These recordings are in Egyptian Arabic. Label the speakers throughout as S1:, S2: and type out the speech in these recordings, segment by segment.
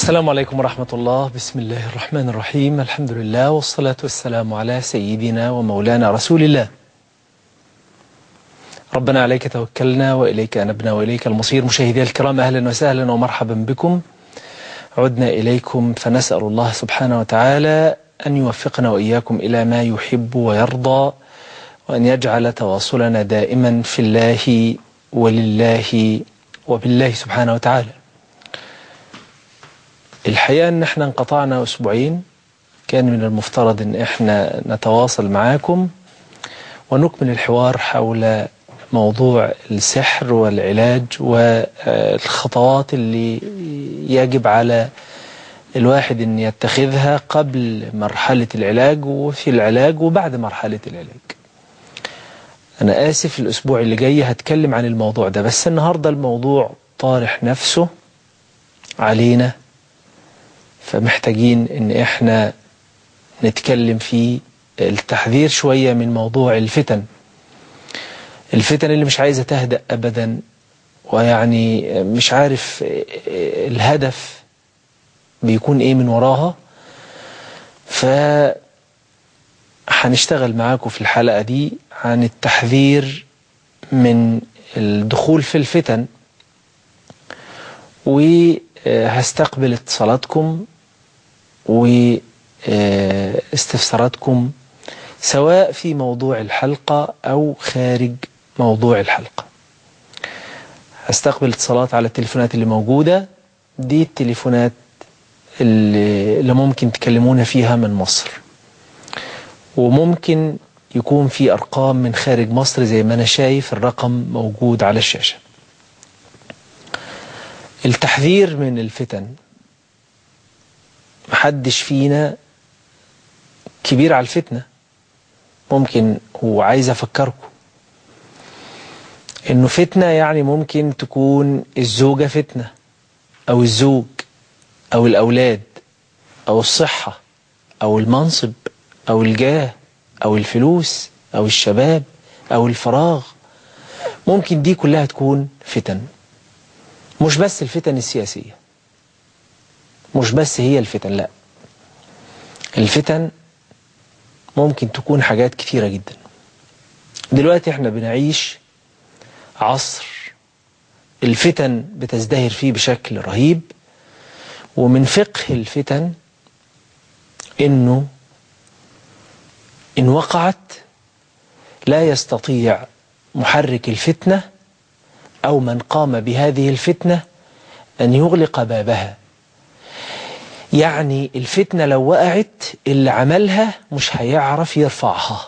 S1: السلام عليكم ورحمة الله بسم الله الرحمن الرحيم الحمد لله والصلاة والسلام على سيدنا ومولانا رسول الله ربنا عليك توكلنا وإليك أنبنا وإليك المصير مشاهدي الكرام أهلا وسهلا ومرحبا بكم عدنا إليكم فنسأل الله سبحانه وتعالى أن يوفقنا وإياكم إلى ما يحب ويرضى وأن يجعل تواصلنا دائما في الله ولله وبالله سبحانه وتعالى الحقيقة ان احنا انقطعنا اسبوعين كان من المفترض ان احنا نتواصل معاكم ونكمل الحوار حول موضوع السحر والعلاج والخطوات اللي يجب على الواحد ان يتخذها قبل مرحلة العلاج وفي العلاج وبعد مرحلة العلاج انا اسف الاسبوع اللي جاي هتكلم عن الموضوع ده بس النهاردة الموضوع طارح نفسه علينا فمحتاجين ان احنا نتكلم في التحذير شوية من موضوع الفتن الفتن اللي مش عايزة تهدأ ابدا ويعني مش عارف الهدف بيكون ايه من وراها ف هنشتغل معاكم في الحلقة دي عن التحذير من الدخول في الفتن وهستقبل اتصالاتكم واستفساراتكم سواء في موضوع الحلقة أو خارج موضوع الحلقة هستقبل اتصالات على التليفونات اللي موجودة دي التليفونات اللي, اللي ممكن تكلمونا فيها من مصر وممكن يكون في أرقام من خارج مصر زي ما أنا شايف الرقم موجود على الشاشة التحذير من الفتن محدش فينا كبير على الفتنة ممكن هو عايز أفكركم إنه فتنة يعني ممكن تكون الزوجة فتنة أو الزوج أو الأولاد أو الصحة أو المنصب أو الجاه أو الفلوس أو الشباب أو الفراغ ممكن دي كلها تكون فتن مش بس الفتن السياسية مش بس هي الفتن لا الفتن ممكن تكون حاجات كتيرة جدا دلوقتي احنا بنعيش عصر الفتن بتزدهر فيه بشكل رهيب ومن فقه الفتن انه ان وقعت لا يستطيع محرك الفتنة او من قام بهذه الفتنة ان يغلق بابها يعني الفتنة لو وقعت اللي عملها مش هيعرف يرفعها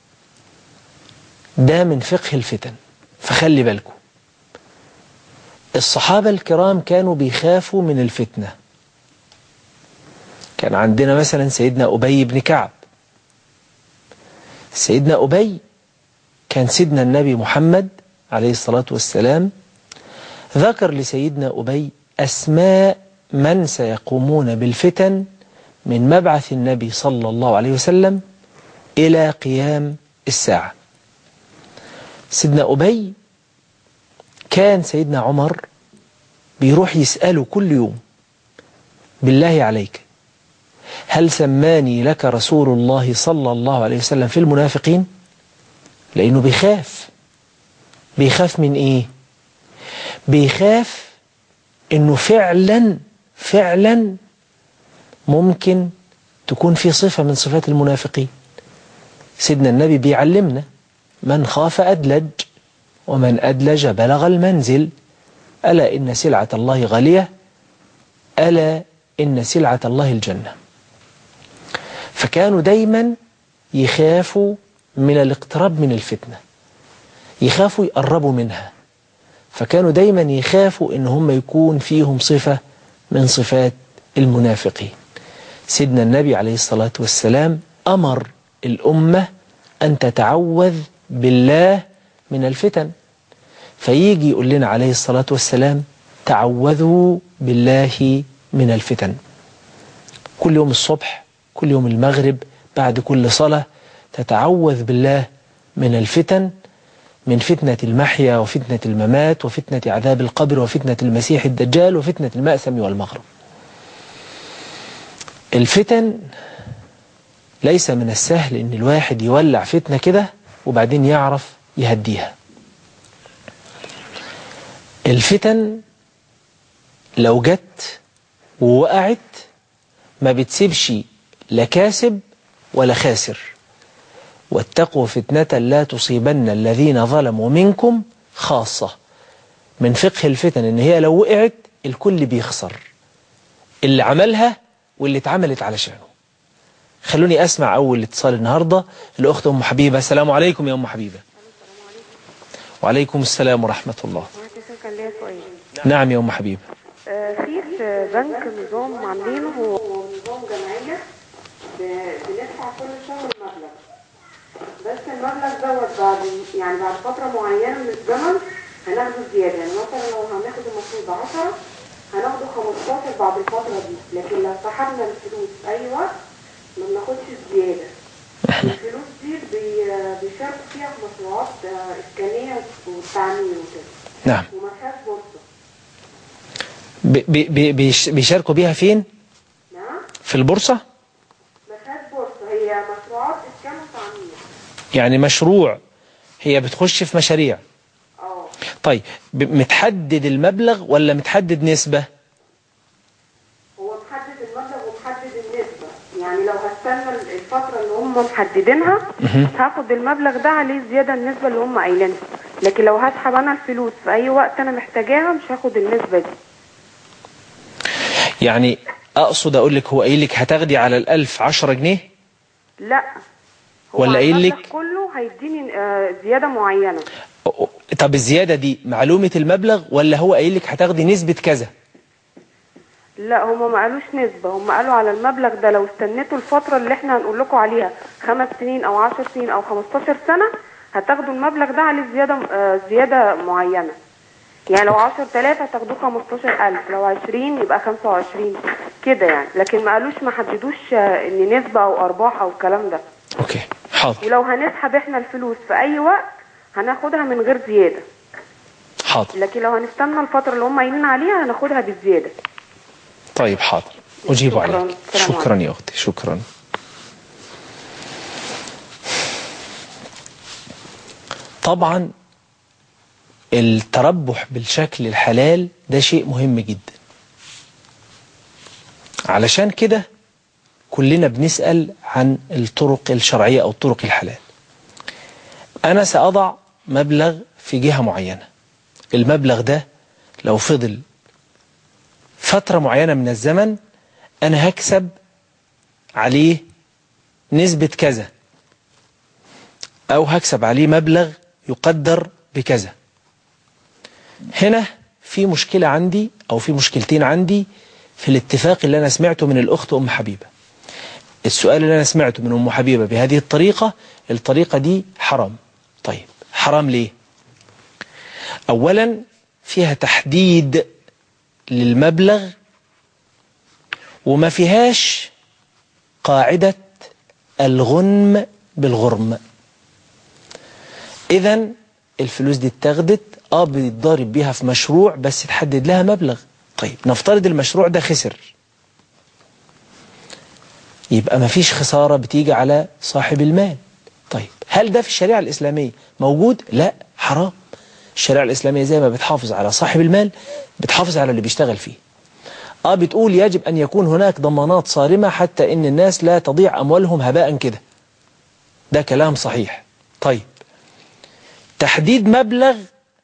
S1: ده من فقه الفتن فخلي بالكم الصحابة الكرام كانوا بيخافوا من الفتنة كان عندنا مثلا سيدنا أبي بن كعب سيدنا أبي كان سيدنا النبي محمد عليه الصلاة والسلام ذكر لسيدنا أبي أسماء من سيقومون بالفتن من مبعث النبي صلى الله عليه وسلم إلى قيام الساعة سيدنا أبي كان سيدنا عمر بيروح يسأله كل يوم بالله عليك هل سماني لك رسول الله صلى الله عليه وسلم في المنافقين لأنه بيخاف بيخاف من إيه بيخاف إنه فعلا فعلا ممكن تكون في صفة من صفات المنافقين سيدنا النبي بيعلمنا من خاف أدلج ومن أدلج بلغ المنزل ألا إن سلعة الله غالية ألا إن سلعة الله الجنة فكانوا دايما يخافوا من الاقتراب من الفتنة يخافوا يقربوا منها فكانوا دايما يخافوا إن هم يكون فيهم صفة من صفات المنافقين سيدنا النبي عليه الصلاة والسلام أمر الأمة أن تتعوذ بالله من الفتن فيجي يقول لنا عليه الصلاة والسلام تعوذوا بالله من الفتن كل يوم الصبح كل يوم المغرب بعد كل صلاة تتعوذ بالله من الفتن من فتنة المحيا وفتنة الممات وفتنة عذاب القبر وفتنة المسيح الدجال وفتنة المأسم والمغرب الفتن ليس من السهل ان الواحد يولع فتنة كده وبعدين يعرف يهديها الفتن لو جت ووقعت ما بتسيبش لا كاسب ولا خاسر واتقوا فتنة لا تصيبن الذين ظلموا منكم خاصة من فقه الفتن ان هي لو وقعت الكل بيخسر اللي عملها واللي اتعملت علشانه خلوني اسمع اول اتصال النهاردة الاخت ام حبيبة السلام عليكم يا ام حبيبة وعليكم السلام ورحمة الله
S2: كان ليا سؤال
S1: نعم يا ام حبيبة
S2: آه، في في بنك نظام عاملينه هو نظام جمعية ب- بندفع كل شهر مبلغ بس المبلغ دوت بعد يعني بعد فترة معينة من الزمن هناخده زيادة يعني مثلا لو هناخد المفروض 10 هناخده 15 بعد الفترة دي لكن لو سحبنا الفلوس في أي وقت ما بناخدش زيادة الفلوس دي بي- بيشاركوا فيها في مشروعات آه، إسكانية والتعمير وكده
S1: نعم
S2: وما فيهاش بورصة
S1: بي بي بيش- بيشاركوا بيها فين
S2: نعم
S1: في البورصة
S2: ما فيهاش بورصة هي مشروعات إسكان وتعمير
S1: يعني مشروع هي بتخش في مشاريع
S2: اه
S1: طيب ب- متحدد المبلغ ولا متحدد نسبة
S2: هو محدد المبلغ ومحدد النسبة يعني لو هستنى الفترة اللي هم محددينها هاخد المبلغ ده عليه زيادة النسبة اللي هم قايلينها لكن لو هسحب انا الفلوس في اي وقت انا محتاجاها مش هاخد النسبة دي
S1: يعني أقصد أقول لك هو قايل لك هتاخدي على الألف عشرة جنيه
S2: لا هو
S1: ولا
S2: على
S1: قايل
S2: المبلغ
S1: لك؟
S2: كله هيديني آه، زيادة معينة
S1: أو- أو- طب الزيادة دي معلومة المبلغ ولا هو قايل لك هتاخدي نسبة كذا
S2: لا هما ما قالوش نسبة هما قالوا على المبلغ ده لو استنيتوا الفترة اللي احنا هنقول لكم عليها خمس سنين او عشر سنين او خمستاشر سنة هتاخدوا المبلغ ده عليه زيادة آه، زيادة معينة يعني لو عشر تلاف هتاخدوه خمستاشر ألف لو عشرين يبقى خمسة وعشرين كده يعني لكن ما قالوش ما حددوش آه، ان نسبة او ارباح او الكلام ده
S1: أوكي حاضر
S2: ولو هنسحب احنا الفلوس في اي وقت هناخدها من غير زيادة
S1: حاضر
S2: لكن لو هنستنى الفترة اللي هم قايلين عليها هناخدها بالزيادة
S1: طيب حاضر أجيب
S2: شكراً.
S1: عليك
S2: السلام
S1: شكرا يا أختي شكرا طبعا التربح بالشكل الحلال ده شيء مهم جدا علشان كده كلنا بنسأل عن الطرق الشرعية أو الطرق الحلال أنا سأضع مبلغ في جهة معينة المبلغ ده لو فضل فترة معينة من الزمن أنا هكسب عليه نسبة كذا أو هكسب عليه مبلغ يقدر بكذا هنا في مشكلة عندي أو في مشكلتين عندي في الاتفاق اللي أنا سمعته من الأخت أم حبيبة السؤال اللي أنا سمعته من أم حبيبة بهذه الطريقة الطريقة دي حرام طيب حرام ليه أولا فيها تحديد للمبلغ وما فيهاش قاعدة الغنم بالغرم إذا الفلوس دي اتاخدت اه بيتضارب بيها في مشروع بس تحدد لها مبلغ طيب نفترض المشروع ده خسر يبقى ما فيش خسارة بتيجي على صاحب المال طيب هل ده في الشريعة الإسلامية موجود؟ لا حرام الشريعة الإسلامية زي ما بتحافظ على صاحب المال بتحافظ على اللي بيشتغل فيه اه بتقول يجب أن يكون هناك ضمانات صارمة حتى إن الناس لا تضيع أموالهم هباء كده ده كلام صحيح طيب تحديد مبلغ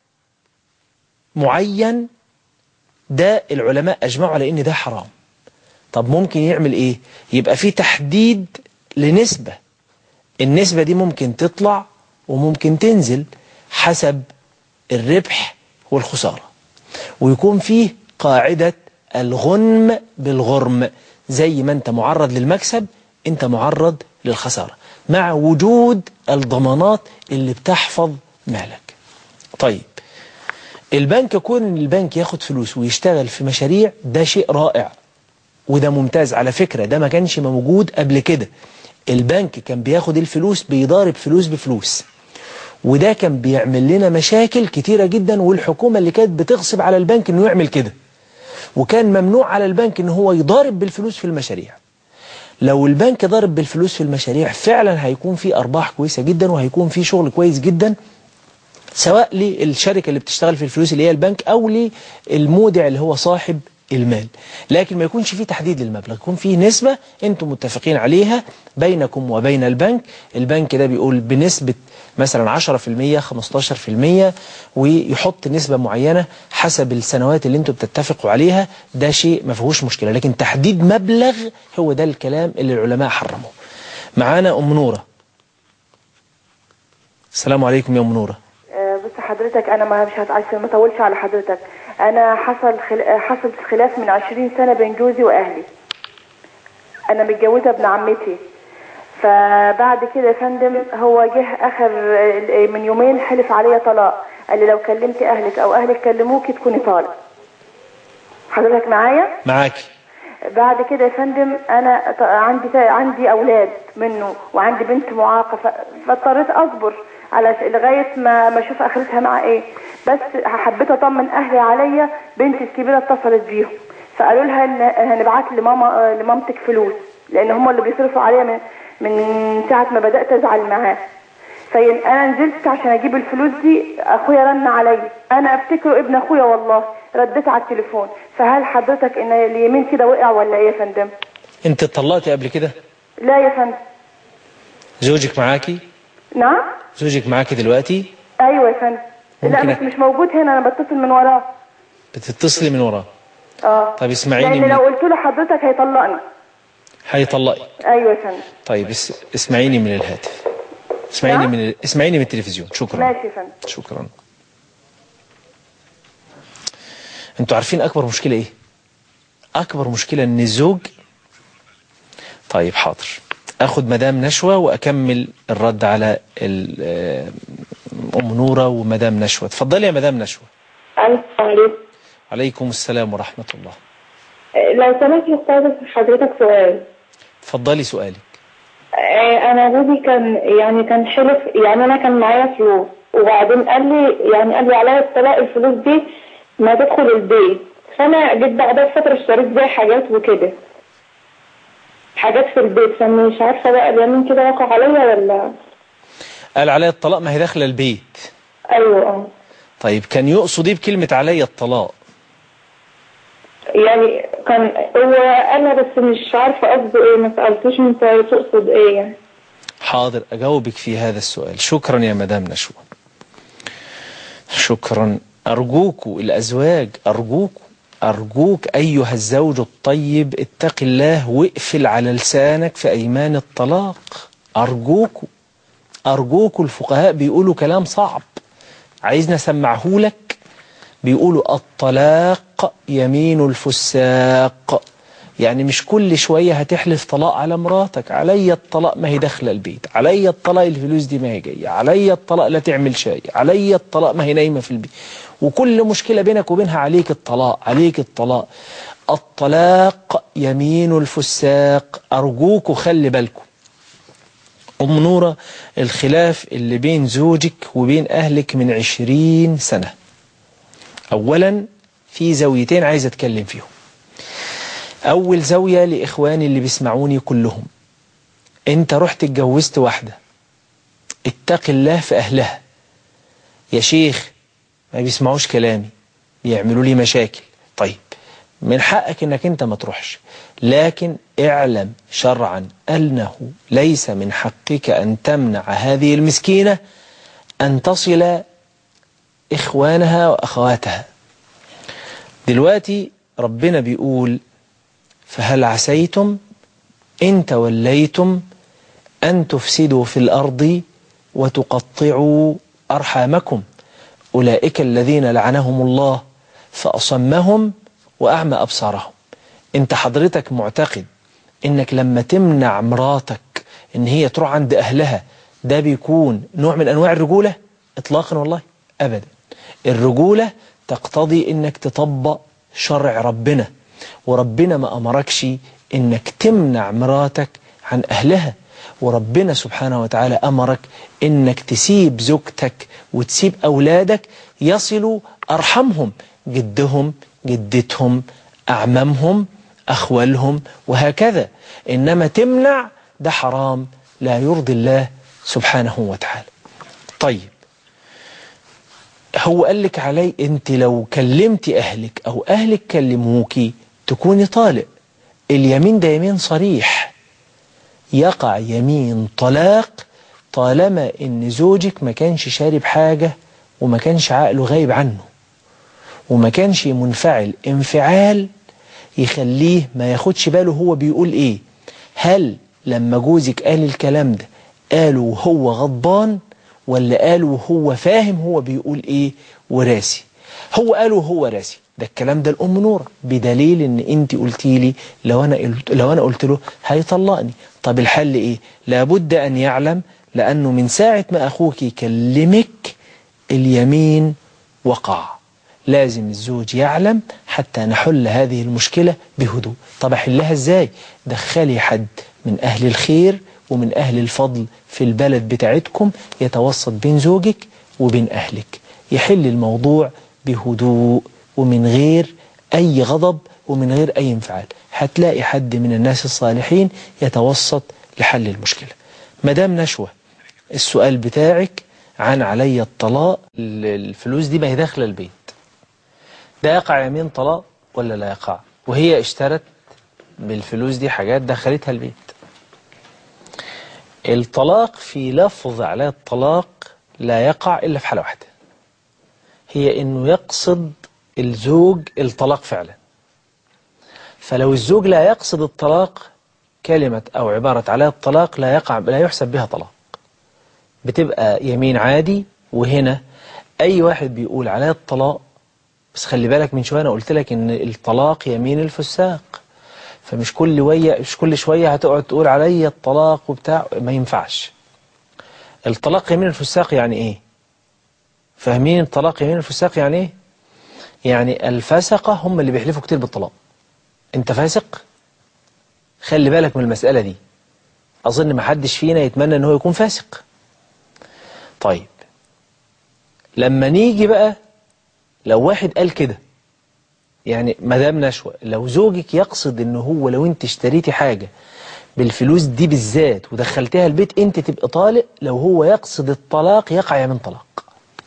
S1: معين ده العلماء أجمعوا على إن ده حرام طب ممكن يعمل إيه يبقى في تحديد لنسبة النسبة دي ممكن تطلع وممكن تنزل حسب الربح والخسارة ويكون فيه قاعدة الغنم بالغرم زي ما انت معرض للمكسب انت معرض للخسارة مع وجود الضمانات اللي بتحفظ مالك طيب البنك كون ان البنك ياخد فلوس ويشتغل في مشاريع ده شيء رائع وده ممتاز على فكرة ده ما كانش موجود قبل كده البنك كان بياخد الفلوس بيضارب فلوس بفلوس وده كان بيعمل لنا مشاكل كتيرة جدا والحكومة اللي كانت بتغصب على البنك انه يعمل كده وكان ممنوع على البنك ان هو يضارب بالفلوس في المشاريع لو البنك ضرب بالفلوس في المشاريع فعلا هيكون في أرباح كويسة جدا وهيكون في شغل كويس جدا سواء للشركة اللي بتشتغل في الفلوس اللي هي البنك أو للمودع اللي هو صاحب المال لكن ما يكونش فيه تحديد للمبلغ يكون فيه نسبة انتم متفقين عليها بينكم وبين البنك البنك ده بيقول بنسبة مثلا 10% 15% ويحط نسبة معينة حسب السنوات اللي انتم بتتفقوا عليها ده شيء ما فيهوش مشكلة لكن تحديد مبلغ هو ده الكلام اللي العلماء حرموه معانا أم نورة السلام عليكم يا أم نورة
S3: آه، بص حضرتك انا ما مش هتعشر ما اطولش على حضرتك انا حصل خل... آه، حصل خلاف من 20 سنه بين جوزي واهلي انا متجوزه ابن عمتي فبعد كده يا فندم هو جه اخر آه، من يومين حلف عليا طلاق قال لي لو كلمت اهلك او اهلك كلموكي تكوني طالق حضرتك معايا
S1: معاكي
S3: بعد كده يا فندم انا ط- عندي عندي اولاد منه وعندي بنت معاقه ف- فاضطريت اصبر على ش- لغايه ما ما اشوف اخرتها مع ايه بس حبيت اطمن اهلي عليا بنتي الكبيره اتصلت بيهم فقالوا لها ان هنبعت لماما لمامتك فلوس لان هم اللي بيصرفوا عليا من من ساعه ما بدات ازعل معاه فانا نزلت عشان اجيب الفلوس دي اخويا رن عليا انا افتكره ابن اخويا والله رديت على التليفون فهل حضرتك ان اليمين كده وقع ولا ايه يا فندم
S1: انت اتطلقتي قبل كده
S3: لا يا فندم
S1: زوجك معاكي
S3: نعم
S1: زوجك معاكي دلوقتي
S3: ايوه يا فندم لا
S1: ممكن
S3: بس
S1: أ-
S3: مش موجود هنا انا بتصل من وراه
S1: بتتصلي من وراه
S3: اه
S1: طب اسمعيني
S3: لان
S1: من
S3: لو قلت له حضرتك هيطلقني
S1: هيطلقي
S3: ايوه يا فندم
S1: طيب اس... اسمعيني من الهاتف اسمعيني
S3: نعم؟
S1: من ال... اسمعيني من التلفزيون شكرا
S3: ماشي يا فندم
S1: شكرا انتوا عارفين اكبر مشكلة ايه اكبر مشكلة ان الزوج طيب حاضر اخد مدام نشوة واكمل الرد على ال... آه، ام نورة ومدام نشوة اتفضلي يا مدام نشوة
S4: السلام عليكم
S1: عليكم السلام ورحمة الله
S4: لو سمحت يا استاذ حضرتك سؤال
S1: اتفضلي سؤالك
S4: آه، انا جوزي كان يعني كان حلف يعني انا كان معايا فلوس وبعدين قال لي يعني قال لي عليا الطلاق الفلوس دي ما تدخل البيت فانا جيت بعدها بفتره اشتريت بيها حاجات وكده حاجات في البيت فمش عارفه بقى اليمين كده واقع عليا ولا
S1: قال عليا الطلاق ما هي داخله البيت
S4: ايوه اه
S1: طيب كان يقصد ايه بكلمة عليا الطلاق
S4: يعني كان هو انا بس مش عارفه قصده ايه ما سالتوش انت تقصد ايه يعني
S1: حاضر أجاوبك في هذا السؤال شكرا يا مدام نشوى شكرا أرجوك الأزواج أرجوك أرجوك أيها الزوج الطيب اتق الله واقفل على لسانك في أيمان الطلاق أرجوك أرجوك الفقهاء بيقولوا كلام صعب عايزنا أسمعه لك بيقولوا الطلاق يمين الفساق يعني مش كل شوية هتحلف طلاق على مراتك علي الطلاق ما هي داخله البيت علي الطلاق الفلوس دي ما هي جاية علي الطلاق لا تعمل شاي علي الطلاق ما هي نايمة في البيت وكل مشكلة بينك وبينها عليك الطلاق عليك الطلاق الطلاق يمين الفساق أرجوك وخلي بالكم أم نورة الخلاف اللي بين زوجك وبين أهلك من عشرين سنة أولا في زاويتين عايز أتكلم فيهم أول زاوية لإخواني اللي بيسمعوني كلهم أنت رحت اتجوزت واحدة اتق الله في أهلها يا شيخ ما بيسمعوش كلامي بيعملوا لي مشاكل طيب من حقك انك انت ما تروحش لكن اعلم شرعا انه ليس من حقك ان تمنع هذه المسكينة ان تصل اخوانها واخواتها دلوقتي ربنا بيقول فهل عسيتم إن توليتم أن تفسدوا في الأرض وتقطعوا أرحامكم أولئك الذين لعنهم الله فأصمهم وأعمى أبصارهم أنت حضرتك معتقد أنك لما تمنع مراتك أن هي تروح عند أهلها ده بيكون نوع من أنواع الرجولة إطلاقا والله أبدا الرجولة تقتضي أنك تطبق شرع ربنا وربنا ما أمركش إنك تمنع مراتك عن أهلها وربنا سبحانه وتعالى أمرك إنك تسيب زوجتك وتسيب أولادك يصلوا أرحمهم جدهم جدتهم أعمامهم أخوالهم وهكذا إنما تمنع ده حرام لا يرضي الله سبحانه وتعالى طيب هو قال لك علي انت لو كلمت اهلك او اهلك كلموكي تكوني طالق اليمين ده يمين صريح يقع يمين طلاق طالما ان زوجك ما كانش شارب حاجة وما كانش عقله غايب عنه وما كانش منفعل انفعال يخليه ما ياخدش باله هو بيقول ايه هل لما جوزك قال الكلام ده قاله وهو غضبان ولا قاله وهو فاهم هو بيقول ايه وراسي هو قاله وهو راسي ده الكلام ده الام نوره بدليل ان انت قلتي لي لو انا قلت لو انا قلت له هيطلقني طب الحل ايه لابد ان يعلم لانه من ساعه ما اخوك يكلمك اليمين وقع لازم الزوج يعلم حتى نحل هذه المشكلة بهدوء طب أحلها إزاي دخلي حد من أهل الخير ومن أهل الفضل في البلد بتاعتكم يتوسط بين زوجك وبين أهلك يحل الموضوع بهدوء ومن غير أي غضب ومن غير أي انفعال هتلاقي حد من الناس الصالحين يتوسط لحل المشكلة مدام نشوة السؤال بتاعك عن علي الطلاق الفلوس دي ما هي داخله البيت ده يقع يمين طلاق ولا لا يقع وهي اشترت بالفلوس دي حاجات دخلتها البيت الطلاق في لفظ على الطلاق لا يقع إلا في حالة واحدة هي إنه يقصد الزوج الطلاق فعلا فلو الزوج لا يقصد الطلاق كلمة أو عبارة على الطلاق لا يقع لا يحسب بها طلاق بتبقى يمين عادي وهنا أي واحد بيقول على الطلاق بس خلي بالك من شوية أنا قلت لك إن الطلاق يمين الفساق فمش كل وية مش كل شوية هتقعد تقول عليا الطلاق وبتاع ما ينفعش الطلاق يمين الفساق يعني إيه فاهمين الطلاق يمين الفساق يعني إيه يعني الفسقة هم اللي بيحلفوا كتير بالطلاق أنت فاسق خلي بالك من المسألة دي أظن ما حدش فينا يتمنى أنه يكون فاسق طيب لما نيجي بقى لو واحد قال كده يعني مدام نشوى لو زوجك يقصد ان هو لو انت اشتريتي حاجة بالفلوس دي بالذات ودخلتها البيت انت تبقى طالق لو هو يقصد الطلاق يقع يمين طلاق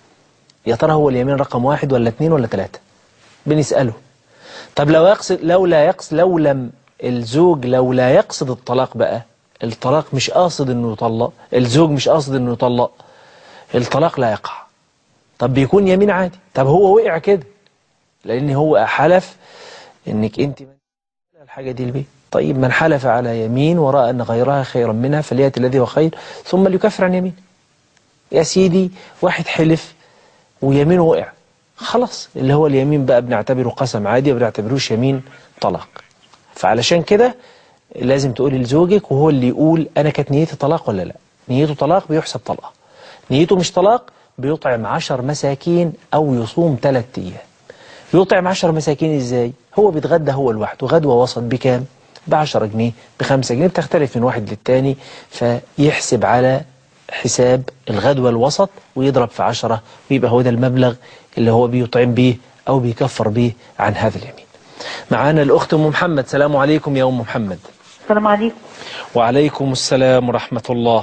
S1: يا ترى هو اليمين رقم واحد ولا اتنين ولا تلاتة بنسأله طب لو يقصد لو لا يقصد لو لم الزوج لو لا يقصد الطلاق بقى الطلاق مش قاصد انه يطلق الزوج مش قاصد انه يطلق الطلاق لا يقع طب بيكون يمين عادي طب هو وقع كده لان هو حلف انك انت الحاجة دي البيت طيب من حلف على يمين ورأى أن غيرها خيرا منها فليأتي الذي هو خير ثم ليكفر عن يمين يا سيدي واحد حلف ويمينه وقع خلاص اللي هو اليمين بقى بنعتبره قسم عادي وبنعتبروش يمين طلاق فعلشان كده لازم تقولي لزوجك وهو اللي يقول أنا كانت نيتي طلاق ولا لا نيته طلاق بيحسب طلاق نيته مش طلاق بيطعم عشر مساكين أو يصوم ثلاث أيام يطعم عشر مساكين إزاي هو بيتغدى هو لوحده غدوة وسط بكام بعشرة جنيه بخمسة جنيه بتختلف من واحد للتاني فيحسب على حساب الغدوة الوسط ويضرب في عشرة ويبقى هو ده المبلغ اللي هو بيطعم بيه أو بيكفر بيه عن هذا اليمين معانا الأخت أم محمد سلام عليكم يا أم محمد
S5: السلام عليكم
S1: وعليكم السلام ورحمة الله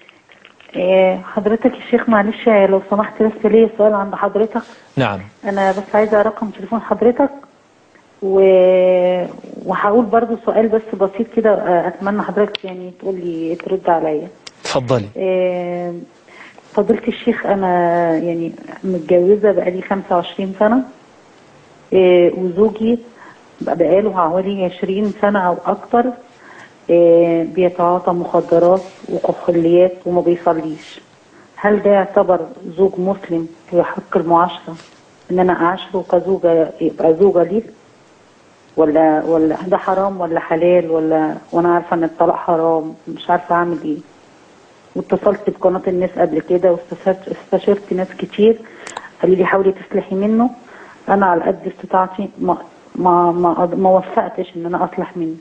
S5: إيه، حضرتك يا شيخ معلش لو سمحت بس ليا سؤال عند حضرتك
S1: نعم
S5: انا بس عايزه رقم تليفون حضرتك و... وهقول برضو سؤال بس بسيط كده آه، اتمنى حضرتك يعني تقول لي ترد عليا
S1: اتفضلي
S5: إيه، فضيلة الشيخ انا يعني متجوزه بقالي 25 سنه إيه، وزوجي بقى بقاله حوالي 20 سنه او اكتر إيه، بيتعاطى مخدرات وكحوليات وما بيصليش هل ده يعتبر زوج مسلم ويحق المعاشرة ان انا اعاشره كزوجة يبقى زوجة ليه ولا ولا ده حرام ولا حلال ولا وانا عارفة ان الطلاق حرام مش عارفة اعمل ايه واتصلت بقناة الناس قبل كده واستشرت استشرت ناس كتير قالوا لي حاولي تصلحي منه انا على قد استطاعتي ما ما ما, ما وفقتش ان انا اصلح منه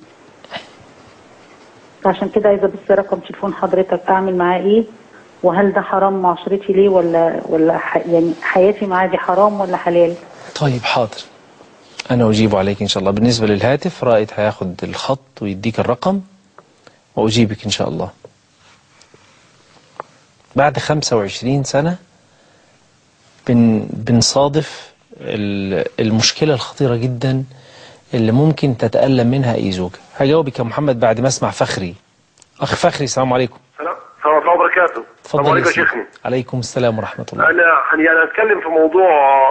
S5: فعشان كده عايزه بس رقم تليفون حضرتك اعمل معاه ايه وهل ده حرام معاشرتي ليه ولا ولا ح... يعني حياتي معاه دي حرام ولا حلال
S1: طيب حاضر أنا أجيب عليك إن شاء الله بالنسبة للهاتف رائد هياخد الخط ويديك الرقم وأجيبك إن شاء الله بعد 25 سنة بن بنصادف ال- المشكلة الخطيرة جدا اللي ممكن تتألم منها أي زوجة هجاوبك يا محمد بعد ما أسمع فخري أخ فخري السلام عليكم
S6: السلام السلام عليكم وبركاته السلام
S1: تفضل
S6: عليكم
S1: يا
S6: يا
S1: سيدي.
S6: شيخنا
S1: عليكم السلام ورحمة الله
S6: انا يعني انا هتكلم في موضوع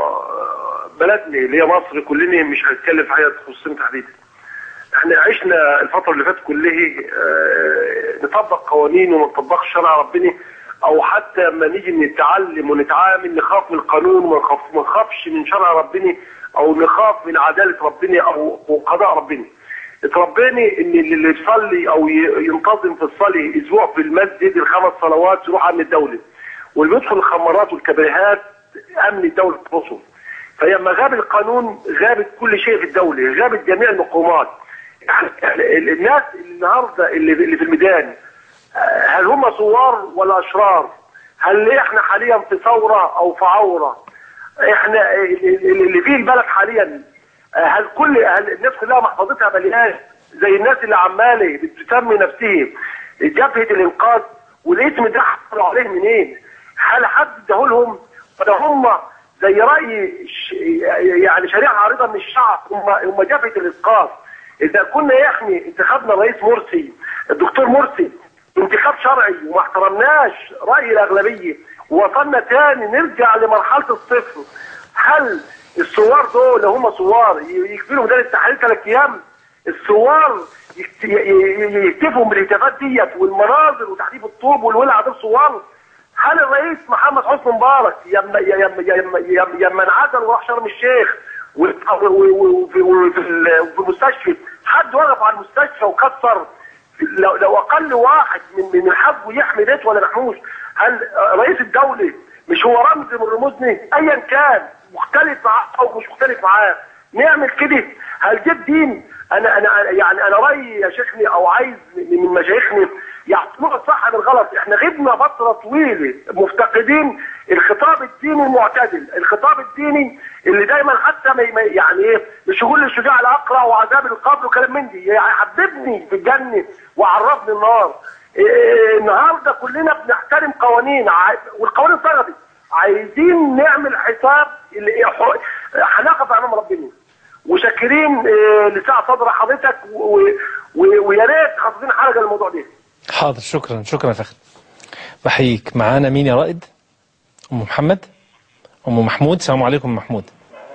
S6: آه، بلدنا اللي هي مصر كلنا مش هنتكلم في حاجه تخصني تحديدا احنا عشنا الفتره اللي فاتت كلها آه، نطبق قوانين وما نطبقش شرع ربنا او حتى ما نيجي نتعلم ونتعامل نخاف من القانون وما نخاف ما نخافش من شرع ربنا او نخاف من عداله ربنا او قضاء ربنا اتربيني ان اللي يصلي او ي- ينتظم في الصلاه اسبوع في المسجد الخمس صلوات يروح امن الدوله واللي بيدخل الخمارات والكبريهات امن الدوله تخصه فلما غاب القانون غابت كل شيء في الدوله غابت جميع المقومات يعني ال- الناس النهارده اللي اللي في الميدان آه، هل هم ثوار ولا اشرار؟ هل احنا حاليا في ثوره او في عوره؟ احنا ال- ال- اللي فيه البلد حاليا آه، هل كل هل الناس كلها محفظتها مليان زي الناس اللي عماله بتسمي نفسهم جبهه الانقاذ والاسم ده حصلوا عليه منين؟ هل حد اداهولهم ولا هم زي راي ش... يعني شريعه عارضه من الشعب هم هم جبهه الانقاذ اذا كنا احنا انتخبنا الرئيس مرسي الدكتور مرسي انتخاب شرعي وما احترمناش راي الاغلبيه ووصلنا تاني نرجع لمرحله الصفر هل الثوار دول هم ثوار ي- يكفيهم ميدان التحرير ثلاث ايام الثوار يكت- ي- ي- يكتفوا بالهتافات ديت والمناظر وتحديف الطوب والولع دول ثوار هل الرئيس محمد حسني مبارك يما يما يما يما, يما انعزل وراح شرم الشيخ و- و- و- وفي وفي ال- وفي المستشفى حد وقف على المستشفى وكسر لو, لو اقل واحد من من حقه يحمي بيته ولا محموش هل رئيس الدوله مش هو رمز من رموزنا ايا كان مختلف معاه او مش مختلف معاه نعمل كده هل ده الدين انا انا أنا- يعني انا رايي يا شيخني او عايز من من مشايخنا يعطونا الصح من الغلط احنا غبنا فتره طويله مفتقدين الخطاب الديني المعتدل الخطاب الديني اللي دايما حتى ما ما- يعني ايه مش يقول للشجاع الاقرع وعذاب القبر وكلام من دي يعني حببني في الجنه وعرفني النار إيه النهارده كلنا بنحترم قوانين ع- والقوانين صغرت عايزين نعمل حساب اللي ح- هنقف امام ربنا وشاكرين إيه لسعة صدر حضرتك و- و- ويا ريت خاصين حلقه الموضوع ده
S1: حاضر شكرا شكرا يا فخري بحييك معانا مين يا رائد أم محمد أم محمود السلام عليكم أم محمود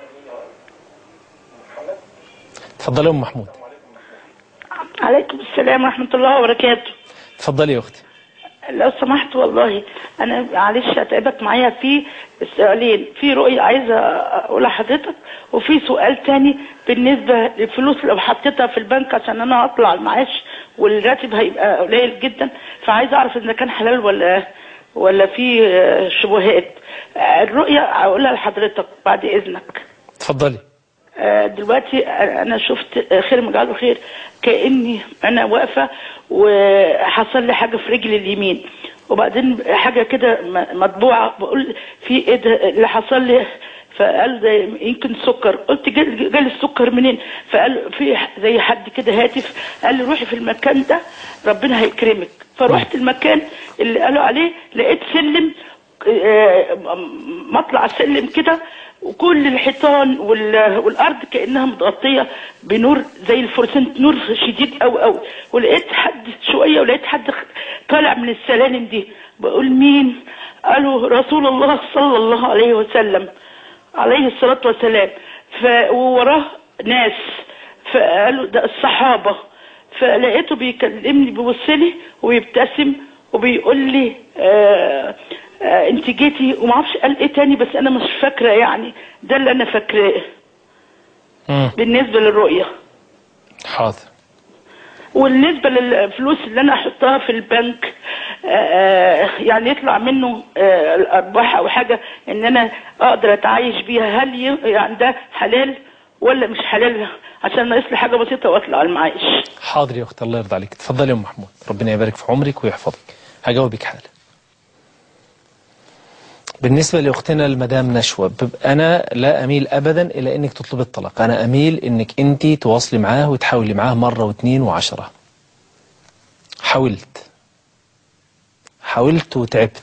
S1: تفضلي يا أم محمود
S7: عليكم السلام ورحمة الله وبركاته
S1: تفضلي يا أختي
S7: لو سمحت والله أنا معلش هتعبك معايا في سؤالين في رؤية عايزة أقولها لحضرتك وفي سؤال تاني بالنسبة للفلوس لو حطيتها في البنك عشان أنا أطلع المعاش والراتب هيبقى قليل جدا فعايزة أعرف إذا كان حلال ولا ولا في آه، شبهات آه، الرؤية أقولها لحضرتك بعد إذنك
S1: تفضلي
S7: آه، دلوقتي انا شفت آه، خير مجعله خير كاني انا واقفه وحصل لي حاجه في رجلي اليمين وبعدين حاجه كده م- مطبوعه بقول في ايه ده اللي حصل لي فقال ده يمكن سكر قلت جال- جالي السكر منين فقال في ح- زي حد كده هاتف قال لي روحي في المكان ده ربنا هيكرمك فروحت المكان اللي قالوا عليه لقيت سلم آه، م- مطلع سلم كده وكل الحيطان وال- والارض كانها متغطيه بنور زي الفلوسنت نور شديد قوي قوي ولقيت حد شويه ولقيت حد خ- طالع من السلالم دي بقول مين قالوا رسول الله صلى الله عليه وسلم عليه الصلاه والسلام ف- ووراه ناس فقالوا ده الصحابه فلقيته بيكلمني بيبص لي ويبتسم وبيقول لي آه آه انت جيتي وما اعرفش قال ايه تاني بس انا مش فاكره يعني ده اللي انا فاكراه
S1: مم.
S7: بالنسبه للرؤيه
S1: حاضر
S7: وبالنسبه للفلوس اللي انا احطها في البنك آه، آه، يعني يطلع منه آه، الارباح او حاجه ان انا اقدر اتعايش بيها هل ي- يعني ده حلال ولا مش حلال عشان ناقص لي حاجه بسيطه واطلع المعاش
S1: حاضر يا أختي الله يرضى عليك تفضلي يا أم محمود ربنا يبارك في عمرك ويحفظك هجاوبك حالا بالنسبة لأختنا المدام نشوى بب- أنا لا أميل أبدا إلى أنك تطلب الطلاق أنا أميل أنك أنت تواصلي معاه وتحاولي معاه مرة واثنين وعشرة حاولت حاولت وتعبت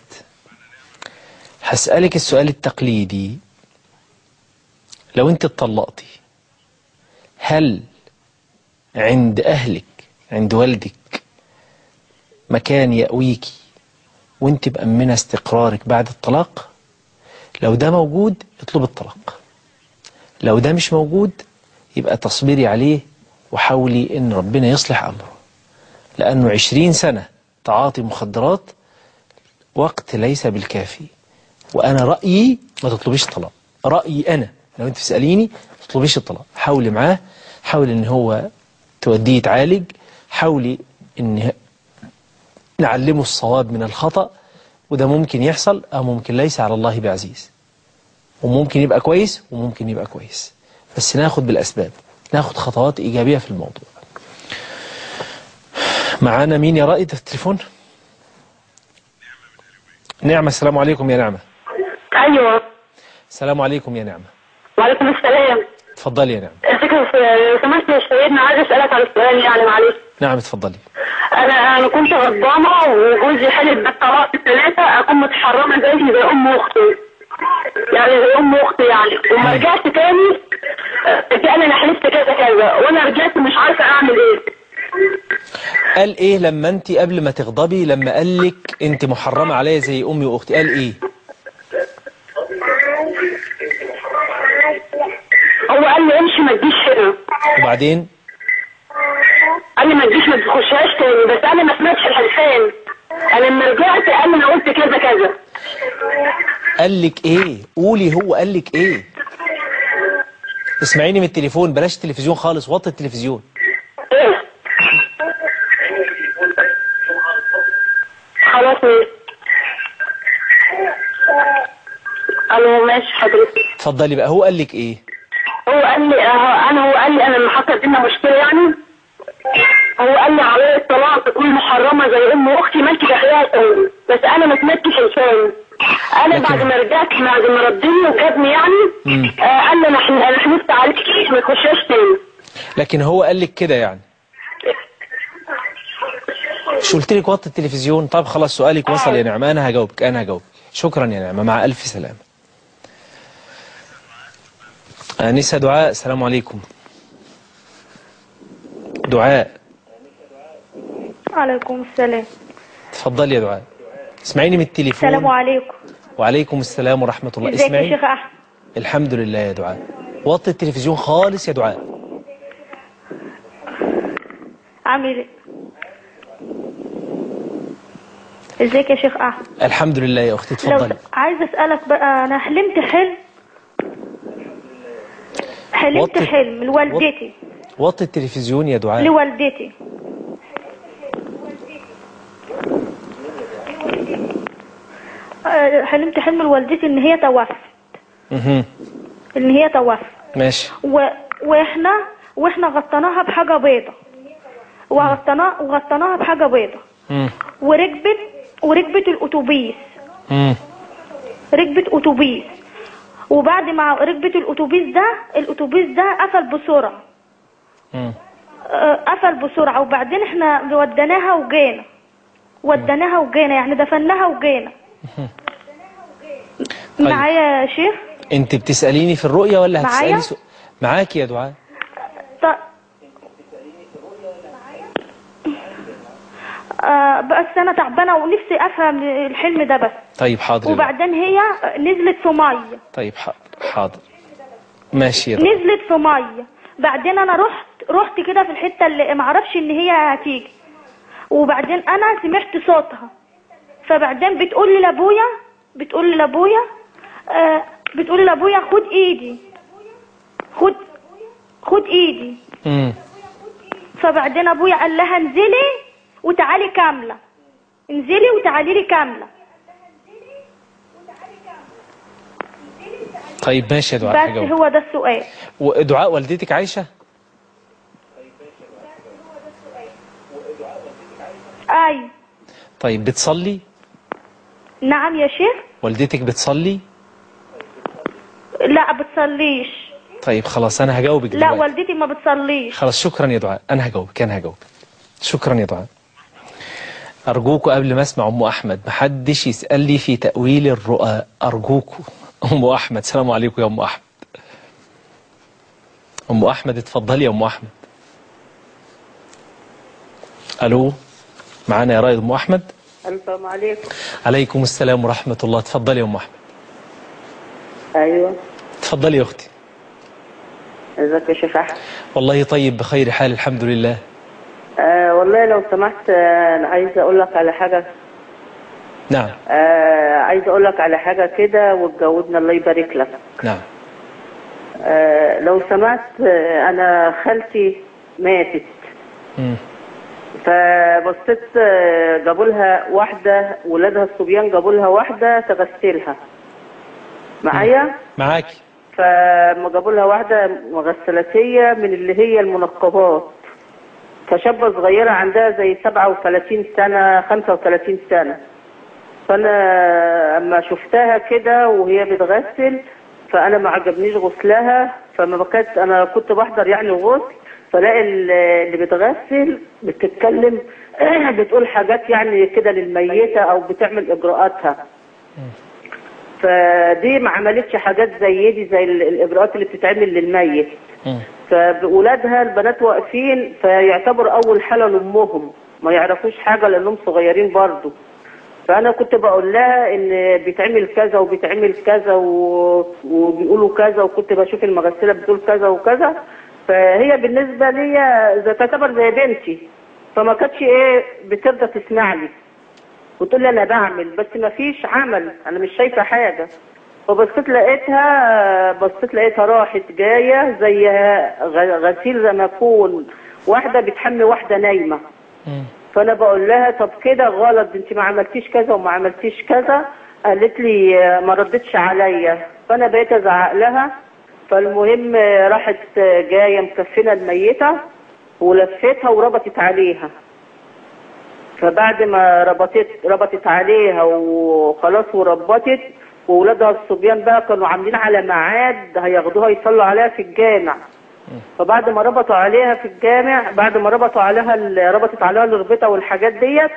S1: هسألك السؤال التقليدي لو أنت اتطلقتي هل عند أهلك عند والدك مكان يأويكي وانت مأمنة استقرارك بعد الطلاق لو ده موجود اطلب الطلاق لو ده مش موجود يبقى تصبري عليه وحاولي ان ربنا يصلح امره لانه عشرين سنة تعاطي مخدرات وقت ليس بالكافي وانا رأيي ما تطلبيش الطلاق رأيي انا لو انت تسأليني ما تطلبيش الطلاق حاولي معاه حاولي ان هو توديه يتعالج حاولي ان نعلمه الصواب من الخطأ وده ممكن يحصل أو ممكن ليس على الله بعزيز وممكن يبقى كويس وممكن يبقى كويس بس ناخد بالأسباب ناخد خطوات إيجابية في الموضوع معانا مين يا رائد في التليفون نعمة السلام عليكم يا نعمة
S4: ايوه
S1: السلام عليكم يا نعمة
S4: وعليكم السلام
S1: اتفضلي يا نعمة
S4: الفكرة لو سمحت يا سيدنا عايز اسالك على سؤال يعني معلش
S1: نعم اتفضلي
S4: انا انا كنت غضبانه وجوزي حلف بالطلاق الثلاثه اكون متحرمه زي زي ام اختي يعني زي ام اختي يعني وما رجعت تاني آه، انا انا حلفت كذا كذا وانا رجعت مش عارفه اعمل ايه
S1: قال ايه لما انت قبل ما تغضبي لما قال لك انت محرمة عليا زي امي واختي قال ايه
S4: هو قال لي امشي ما تجيش هنا
S1: وبعدين
S4: قال لي ما تجيش ما تخشهاش تاني بس انا ما سمعتش الحلفان انا لما رجعت قال لي انا قلت كذا كذا
S1: قال لك ايه قولي هو قال لك ايه اسمعيني من التليفون بلاش التلفزيون خالص وطي التلفزيون
S4: ايه خلاص ماشي الو ماشي حضرتك
S1: اتفضلي بقى هو قال لك ايه
S4: هو قال لي اه انا هو قال لي انا لما حصل بينا مشكله يعني هو قال لي عليا الطلاق تكون محرمه زي ام اختي مالكي داخلها تاني بس انا ما سمعتش لساني انا
S1: لكن-
S4: بعد ما رجعت بعد ما ردني وجابني يعني
S1: مم.
S4: آه قال لي انا حن- انا حلفت عليك كتير ما تخشاش تاني
S1: لكن هو قال لك كده يعني مش قلت لك وطي التلفزيون طب خلاص سؤالك وصل يا نعمة انا هجاوبك انا هجاوبك شكرا يا نعمة مع الف سلامة انسة دعاء السلام عليكم دعاء
S8: عليكم السلام
S1: اتفضلي يا دعاء اسمعيني من التليفون
S8: السلام عليكم
S1: وعليكم السلام ورحمة الله
S8: ازيك يا
S1: اسمعيني
S8: شيخ احمد
S1: الحمد لله يا دعاء وطي التلفزيون خالص يا دعاء
S8: عامل ايه ازيك يا شيخ احمد
S1: الحمد لله يا اختي
S8: لو
S1: اتفضلي
S8: عايز اسالك بقى انا حلمت حلم حلمت
S1: وطي-
S8: حلم لوالدتي
S1: وطي التلفزيون يا دعاء
S8: لوالدتي آه، حلمت حلم لوالدتي ان هي توفت
S1: مهم.
S8: ان هي توفت
S1: ماشي
S8: و... واحنا واحنا غطيناها بحاجه بيضه وغطيناها وغطيناها بحاجه بيضه
S1: مم.
S8: وركبت وركبت الاتوبيس
S1: مم.
S8: ركبت اتوبيس وبعد ما ركبت الاتوبيس ده الاتوبيس ده قفل بسرعه
S1: مم.
S8: آه، قفل بسرعه وبعدين احنا وديناها وجينا وديناها وجينا يعني دفناها وجينا
S1: طيب.
S8: معايا يا شيخ
S1: انت بتسأليني في الرؤية ولا
S8: معايا؟
S1: هتسألي سؤال معاكي يا دعاء
S8: ط... آه بس انا تعبانه ونفسي افهم الحلم ده بس
S1: طيب حاضر يا دعاء.
S8: وبعدين هي نزلت في ميه
S1: طيب حاضر حاضر ماشي يا دعاء
S8: نزلت في ميه بعدين انا رحت رحت كده في الحته اللي ما اعرفش ان هي هتيجي وبعدين انا سمعت صوتها فبعدين بتقول لي لابويا بتقول لي لابويا آه بتقول لي لابويا خد ايدي خد خد ايدي
S1: مم.
S8: فبعدين ابويا قال لها انزلي وتعالي كامله انزلي وتعالي لي كامله
S1: طيب ماشي يا دعاء
S8: بس
S1: هجاوب
S8: هو ده السؤال
S1: ودعاء والدتك عايشة
S8: اي
S1: طيب بتصلي
S8: نعم يا شيخ
S1: والدتك بتصلي
S8: لا بتصليش
S1: طيب خلاص انا هجاوبك
S8: لا
S1: دلوقتي
S8: والدتي ما بتصليش
S1: خلاص شكرا يا دعاء انا هجاوبك انا هجاوبك شكرا يا دعاء ارجوكوا قبل ما اسمع ام احمد محدش يسال لي في تاويل الرؤى ارجوكوا ام احمد سلام عليكم يا ام احمد ام احمد اتفضلي يا ام احمد الو معانا يا رايد ام احمد
S9: السلام عليكم
S1: عليكم السلام ورحمه الله اتفضلي يا ام احمد
S9: ايوه
S1: اتفضلي يا اختي
S9: ازيك يا شيخ احمد
S1: والله طيب بخير حال الحمد لله
S9: آه والله لو سمحت آه انا عايزه اقول لك على حاجه
S1: نعم
S9: آه عايزه اقول لك على حاجه كده وتجاوبنا الله يبارك لك
S1: نعم
S9: آه لو سمحت آه انا خالتي ماتت
S1: مم.
S9: فبصيت آه، جابوا لها واحده ولادها الصبيان جابوا لها واحده تغسلها معايا
S1: معاكي
S9: فما جابوا لها واحده مغسلاتيه من اللي هي المنقبات فشابه صغيره عندها زي 37 سنه 35 سنه فانا اما شفتها كده وهي بتغسل فانا ما عجبنيش غسلها فما كانت انا كنت بحضر يعني غسل فلاقي ال- اللي بتغسل بتتكلم بتقول حاجات يعني كده للميته او بتعمل اجراءاتها فدي ما عملتش حاجات زي دي زي ال- الاجراءات اللي بتتعمل للميت
S1: مم.
S9: فولادها البنات واقفين فيعتبر اول حاله لامهم ما يعرفوش حاجه لانهم صغيرين برضو فانا كنت بقول لها ان بيتعمل كذا وبيتعمل كذا و... وبيقولوا كذا وكنت بشوف المغسله بتقول كذا وكذا فهي بالنسبه لي زي تعتبر زي بنتي فما كانتش ايه بترضى تسمع لي وتقول لي انا بعمل بس ما فيش عمل انا مش شايفه حاجه فبصيت لقيتها بصيت لقيتها راحت جايه زي غ- غسيل زي ما يكون واحده بتحمي واحده نايمه
S1: مم.
S9: فانا بقول لها طب كده غلط انت ما عملتيش كذا وما عملتيش كذا قالت لي آه، ما ردتش عليا فانا بقيت ازعق لها فالمهم آه، راحت آه، جايه مكفنه الميته ولفتها وربطت عليها فبعد ما ربطت ربطت عليها وخلاص وربطت وولادها الصبيان بقى كانوا عاملين على ميعاد هياخدوها يصلوا عليها في الجامع فبعد ما ربطوا عليها في الجامع بعد ما ربطوا عليها ال- ربطت عليها الربطه والحاجات ديت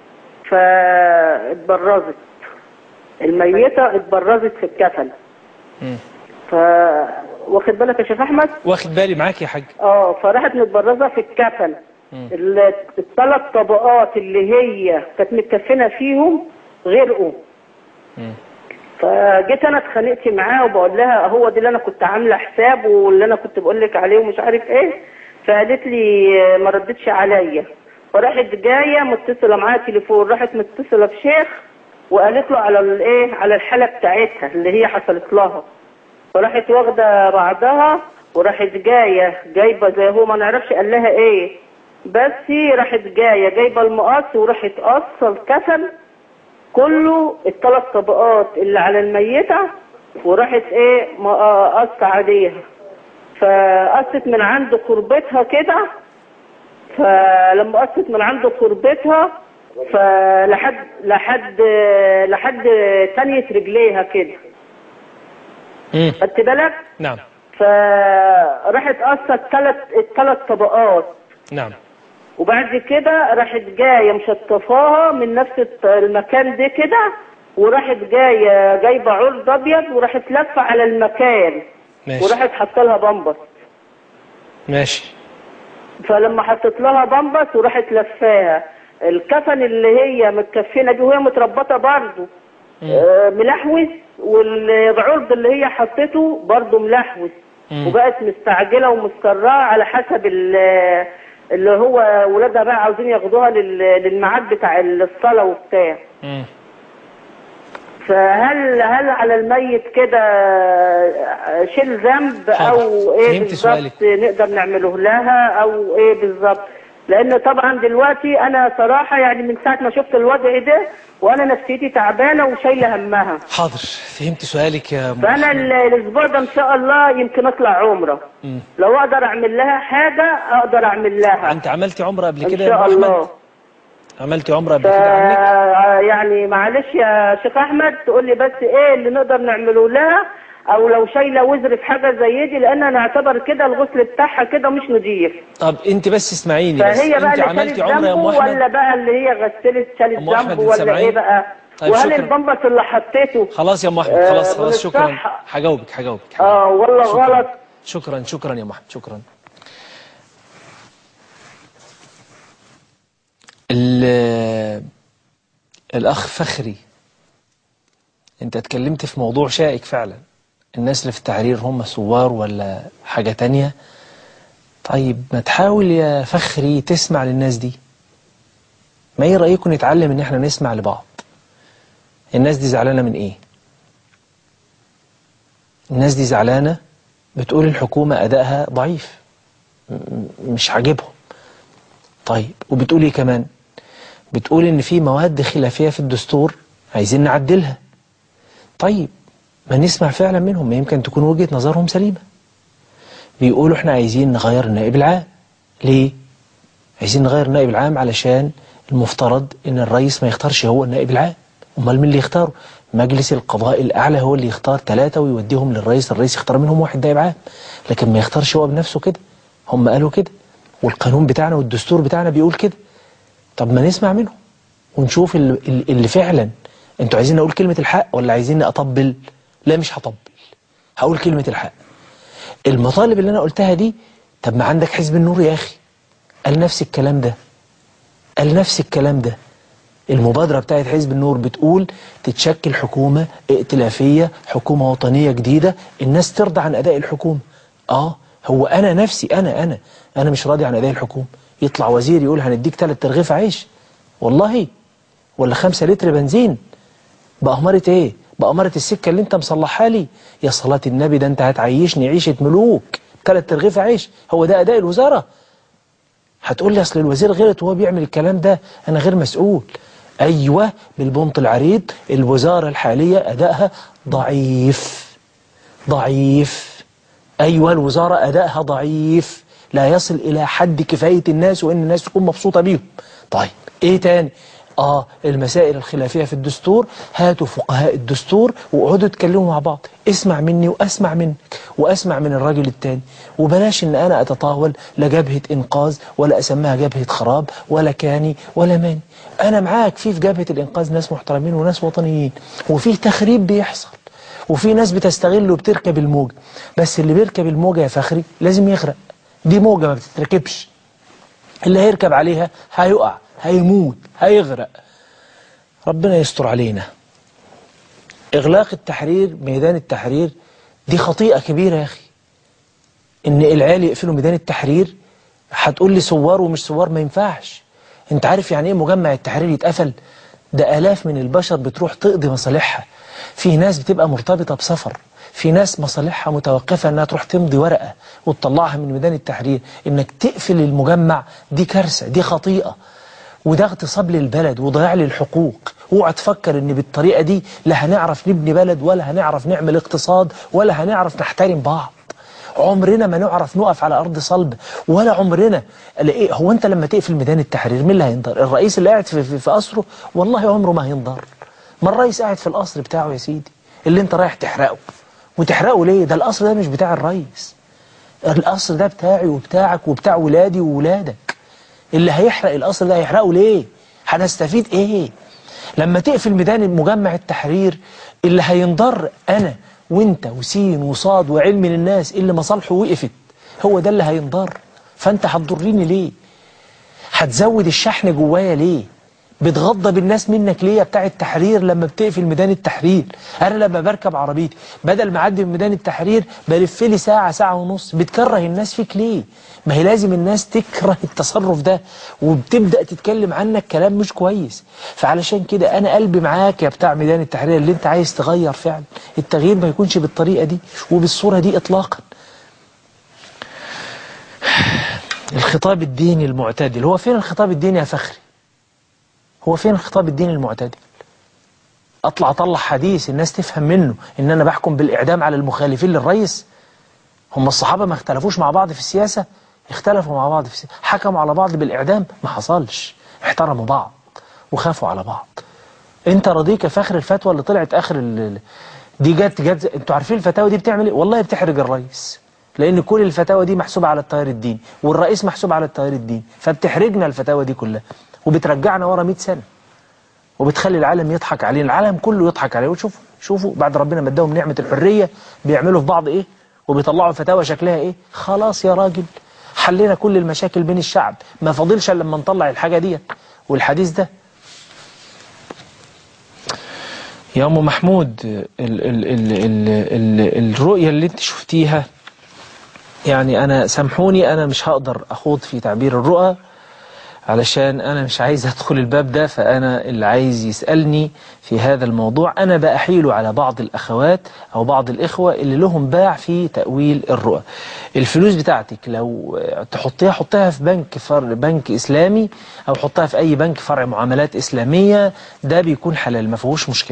S9: فاتبرزت الميته اتبرزت في الكفن
S1: مم.
S9: ف واخد بالك يا شيخ احمد
S1: واخد بالي معاك يا حاج
S9: اه فراحت متبرزه في الكفن
S1: مم.
S9: ال- الثلاث طبقات اللي هي كانت متكفنه فيهم غرقوا
S1: مم.
S9: فجيت انا اتخانقت معاه وبقول لها هو دي اللي انا كنت عامله حساب واللي انا كنت بقول لك عليه ومش عارف ايه فقالت لي ما ردتش عليا فراحت جايه متصله معاها تليفون راحت متصله بشيخ وقالت له على الايه على الحاله بتاعتها اللي هي حصلت لها فراحت واخده بعضها وراحت جايه جايبه زي هو ما نعرفش قال لها ايه بس هي راحت جايه جايبه المقص وراحت قصه الكفن كله الثلاث طبقات اللي على الميتة وراحت ايه ما- قص عليها فقصت من عند قربتها كده فلما قصت من عند قربتها فلحد لحد لحد تانية رجليها كده
S1: مم.
S9: خدت بالك
S1: نعم
S9: فراحت قصت الثلاث الثلاث طبقات
S1: نعم
S9: وبعد كده راحت جايه مشطفاها من نفس الت- المكان ده كده وراحت جايه جايبه عرض ابيض وراحت لفه على المكان
S1: ماشي
S9: وراحت حاطه لها بامبس
S1: ماشي
S9: فلما حطت لها بامبس وراحت لفاها الكفن اللي هي متكفنه دي وهي متربطه برضه آه، ملحوس والعرض اللي هي حطته برضه ملحوس
S1: مم.
S9: وبقت مستعجله ومسكراه على حسب ال- اللي هو ولادها بقى عاوزين ياخدوها لل- للميعاد بتاع الصلاه وبتاع
S1: مم.
S9: فهل هل على الميت كده شيل ذنب
S1: حاضر.
S9: او ايه
S1: فهمت
S9: بالظبط نقدر نعمله لها او ايه بالظبط لان طبعا دلوقتي انا صراحه يعني من ساعه ما شفت الوضع ده وانا نفسيتي تعبانه وشايله همها
S1: حاضر فهمت سؤالك يا أم
S9: فانا
S1: أحمد.
S9: ال- الاسبوع ده ان شاء الله يمكن اطلع عمره
S1: مم.
S9: لو اقدر اعمل لها حاجه اقدر اعمل لها
S1: انت عملتي عمره قبل
S9: ان
S1: كده يا
S9: شاء
S1: أم
S9: الله
S1: احمد عملتي عمره قبل
S9: ف
S1: كده عنك
S9: يعني معلش يا شيخ احمد تقول لي بس ايه اللي نقدر نعمله لها او لو شايله وزر في حاجه زي دي لان انا اعتبر كده الغسل بتاعها كده مش نظيف
S1: طب انت بس اسمعيني بس
S9: فهي بقى
S1: انت
S9: اللي
S1: عملتي
S9: شالت
S1: عمره يا ام
S9: ذنبه
S1: احمد
S9: ولا بقى اللي هي غسلت شالت
S1: أم أحمد
S9: ذنبه ولا
S1: سامعين؟
S9: ايه بقى
S1: طيب
S9: وهل
S1: شكراً.
S9: البمبس اللي حطيته
S1: خلاص يا ام احمد
S9: آه،
S1: خلاص
S9: من
S1: خلاص شكرا
S9: الصح.
S1: هجاوبك هجاوبك
S9: اه والله
S1: شكراً.
S9: غلط
S1: شكرا شكرا يا ام احمد شكرا ال- الاخ فخري انت اتكلمت في موضوع شائك فعلا الناس اللي في التحرير هم ثوار ولا حاجة تانية طيب ما تحاول يا فخري تسمع للناس دي ما ايه رأيكم نتعلم ان احنا نسمع لبعض الناس دي زعلانة من ايه الناس دي زعلانة بتقول الحكومة أدائها ضعيف م- م- مش عاجبهم طيب وبتقول ايه كمان بتقول ان في مواد خلافية في الدستور عايزين نعدلها طيب ما نسمع فعلا منهم ما يمكن تكون وجهة نظرهم سليمة بيقولوا احنا عايزين نغير النائب العام ليه عايزين نغير النائب العام علشان المفترض ان الرئيس ما يختارش هو النائب العام امال مين اللي يختاره مجلس القضاء الاعلى هو اللي يختار ثلاثة ويوديهم للرئيس الرئيس يختار منهم واحد نائب عام لكن ما يختارش هو بنفسه كده هم قالوا كده والقانون بتاعنا والدستور بتاعنا بيقول كده طب ما نسمع منهم ونشوف اللي, اللي فعلا انتوا عايزين اقول كلمة الحق ولا عايزين اطبل لا مش هطبل هقول كلمة الحق المطالب اللي انا قلتها دي طب ما عندك حزب النور يا اخي قال نفس الكلام ده قال نفس الكلام ده المبادرة بتاعت حزب النور بتقول تتشكل حكومة ائتلافية حكومة وطنية جديدة الناس ترضى عن أداء الحكومة آه هو أنا نفسي أنا أنا أنا مش راضي عن أداء الحكومة يطلع وزير يقول هنديك ثلاث ترغيف عيش والله ولا خمسة لتر بنزين بأمارة إيه بأمارة السكة اللي أنت مصلحها لي يا صلاة النبي ده أنت هتعيشني عيشة ملوك ثلاث ترغيف عيش هو ده أداء الوزارة هتقول لي أصل الوزير غلط وهو بيعمل الكلام ده أنا غير مسؤول أيوة بالبنط العريض الوزارة الحالية أدائها ضعيف ضعيف أيوة الوزارة أدائها ضعيف لا يصل إلى حد كفاية الناس وإن الناس تكون مبسوطة بيهم طيب إيه تاني آه المسائل الخلافية في الدستور هاتوا فقهاء الدستور وقعدوا اتكلموا مع بعض اسمع مني واسمع منك واسمع من الراجل التاني وبلاش ان انا اتطاول لا جبهة انقاذ ولا اسميها جبهة خراب ولا كاني ولا ماني انا معاك في في جبهة الانقاذ ناس محترمين وناس وطنيين وفي تخريب بيحصل وفي ناس بتستغل وبتركب الموجة بس اللي بيركب الموجة يا فخري لازم يغرق دي موجة ما بتتركبش اللي هيركب عليها هيقع هيموت هيغرق ربنا يستر علينا إغلاق التحرير ميدان التحرير دي خطيئة كبيرة يا أخي إن العيال يقفلوا ميدان التحرير هتقول لي سوار ومش سوار ما ينفعش أنت عارف يعني إيه مجمع التحرير يتقفل ده آلاف من البشر بتروح تقضي مصالحها في ناس بتبقى مرتبطة بسفر في ناس مصالحها متوقفة انها تروح تمضي ورقة وتطلعها من ميدان التحرير انك تقفل المجمع دي كارثة دي خطيئة وده اغتصاب للبلد وضياع للحقوق اوعى تفكر ان بالطريقة دي لا هنعرف نبني بلد ولا هنعرف نعمل اقتصاد ولا هنعرف نحترم بعض عمرنا ما نعرف نقف على أرض صلب ولا عمرنا ايه هو أنت لما تقفل ميدان التحرير مين اللي هينضر الرئيس اللي قاعد في, في, في قصره والله عمره ما هينضر ما الرئيس قاعد في القصر بتاعه يا سيدي اللي أنت رايح تحرقه وتحرقه ليه ده القصر ده مش بتاع الرئيس القصر ده بتاعي وبتاعك وبتاع ولادي وولادك اللي هيحرق القصر ده هيحرقه ليه هنستفيد ايه لما تقفل ميدان مجمع التحرير اللي هينضر انا وانت وسين وصاد وعلم للناس اللي مصالحه وقفت هو ده اللي هينضر فانت هتضرني ليه هتزود الشحن جوايا ليه بتغضب الناس منك ليه يا بتاع التحرير لما بتقفل ميدان التحرير انا لما بركب عربيتي بدل ما اعدي من ميدان التحرير بلف لي ساعه ساعه ونص بتكره الناس فيك ليه ما هي لازم الناس تكره التصرف ده وبتبدا تتكلم عنك كلام مش كويس فعلشان كده انا قلبي معاك يا بتاع ميدان التحرير اللي انت عايز تغير فعلا التغيير ما يكونش بالطريقه دي وبالصوره دي اطلاقا الخطاب الديني المعتدل هو فين الخطاب الديني يا فخري هو فين الخطاب الديني المعتدل اطلع اطلع حديث الناس تفهم منه ان انا بحكم بالاعدام على المخالفين للرئيس هم الصحابه ما اختلفوش مع بعض في السياسه اختلفوا مع بعض في السياسة. حكموا على بعض بالاعدام ما حصلش احترموا بعض وخافوا على بعض انت رضيك فاخر الفتوى اللي طلعت اخر ال... دي جت جت انتوا عارفين الفتاوى دي بتعمل ايه والله بتحرج الرئيس لان كل الفتاوى دي محسوبه على التيار الديني والرئيس محسوب على التيار الديني فبتحرجنا الفتاوى دي كلها وبترجعنا ورا 100 سنه وبتخلي العالم يضحك علينا العالم كله يضحك عليه وشوفوا شوفوا بعد ربنا ما اداهم نعمه الحريه بيعملوا في بعض ايه وبيطلعوا فتاوى شكلها ايه خلاص يا راجل حلينا كل المشاكل بين الشعب ما فاضلش الا لما نطلع الحاجه ديت والحديث ده يا ام محمود ال ال ال ال ال الرؤيه اللي انت شفتيها يعني انا سامحوني انا مش هقدر اخوض في تعبير الرؤى علشان انا مش عايز ادخل الباب ده فانا اللي عايز يسالني في هذا الموضوع انا باحيله على بعض الاخوات او بعض الاخوه اللي لهم باع في تاويل الرؤى الفلوس بتاعتك لو تحطيها حطيها في بنك فر بنك اسلامي او حطها في اي بنك فرع معاملات اسلاميه ده بيكون حلال ما فيهوش مشكله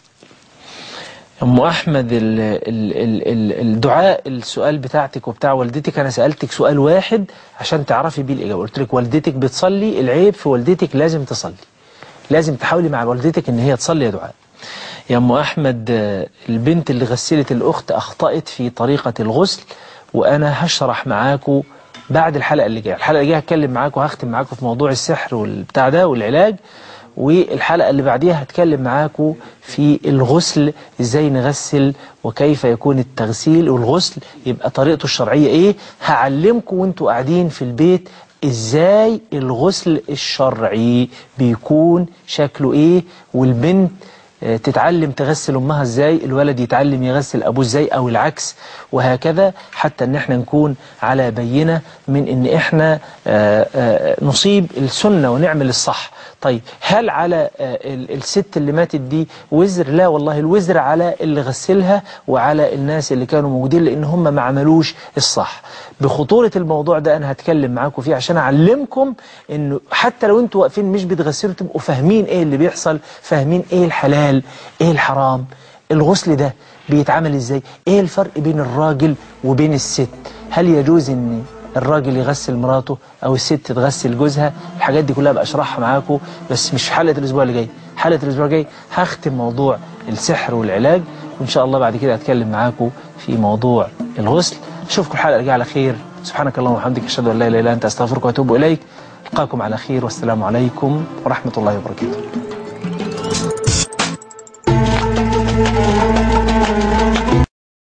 S1: ام احمد ال ال ال ال الدعاء السؤال بتاعتك وبتاع والدتك انا سالتك سؤال واحد عشان تعرفي بيه الاجابه قلت لك والدتك بتصلي العيب في والدتك لازم تصلي لازم تحاولي مع والدتك ان هي تصلي يا دعاء يا ام احمد آه، البنت اللي غسلت الاخت اخطات في طريقه الغسل وانا هشرح معاكم بعد الحلقه اللي جايه الحلقه اللي جايه هتكلم معاكم هختم معاكم في موضوع السحر والبتاع ده والعلاج والحلقة اللي بعديها هتكلم معاكم في الغسل ازاي نغسل وكيف يكون التغسيل والغسل يبقى طريقته الشرعية ايه هعلمكم وانتوا قاعدين في البيت ازاي الغسل الشرعي بيكون شكله ايه والبنت آه، تتعلم تغسل امها ازاي الولد يتعلم يغسل ابوه ازاي او العكس وهكذا حتى ان احنا نكون على بينة من ان احنا آه، آه، نصيب السنة ونعمل الصح طيب هل على آه، ال- الست اللي ماتت دي وزر لا والله الوزر على اللي غسلها وعلى الناس اللي كانوا موجودين لان هم ما عملوش الصح بخطورة الموضوع ده انا هتكلم معاكم فيه عشان اعلمكم انه حتى لو انتوا واقفين مش بتغسلوا تبقوا فاهمين ايه اللي بيحصل فاهمين ايه الحلال ايه الحرام الغسل ده بيتعمل ازاي ايه الفرق بين الراجل وبين الست هل يجوز ان الراجل يغسل مراته او الست تغسل جوزها الحاجات دي كلها بشرحها معاكم بس مش في حلقه الاسبوع اللي جاي حلقه الاسبوع الجاي هختم موضوع السحر والعلاج وان شاء الله بعد كده هتكلم معاكم في موضوع الغسل اشوفكم الحلقه اللي جايه على خير سبحانك اللهم وبحمدك اشهد ان لا اله الا انت استغفرك واتوب اليك القاكم على خير والسلام عليكم ورحمه الله وبركاته